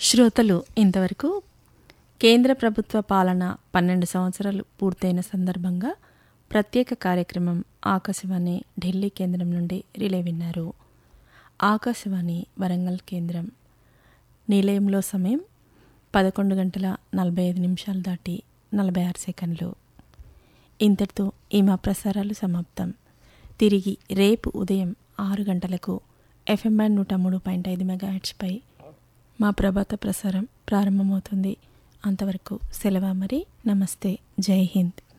శ్రోతలు ఇంతవరకు కేంద్ర ప్రభుత్వ పాలన పన్నెండు సంవత్సరాలు పూర్తయిన సందర్భంగా ప్రత్యేక కార్యక్రమం ఆకాశవాణి ఢిల్లీ కేంద్రం నుండి రిలే విన్నారు ఆకాశవాణి వరంగల్ కేంద్రం నిలయంలో సమయం పదకొండు గంటల నలభై ఐదు నిమిషాలు దాటి నలభై ఆరు సెకండ్లు ఇంతటితో ఈ మా ప్రసారాలు సమాప్తం తిరిగి రేపు ఉదయం ఆరు గంటలకు ఎఫ్ఎంఐ నూట మూడు పాయింట్ ఐదు మెగాహెచ్పై మా ప్రభాత ప్రసారం ప్రారంభమవుతుంది అంతవరకు సెలవు మరి నమస్తే జై హింద్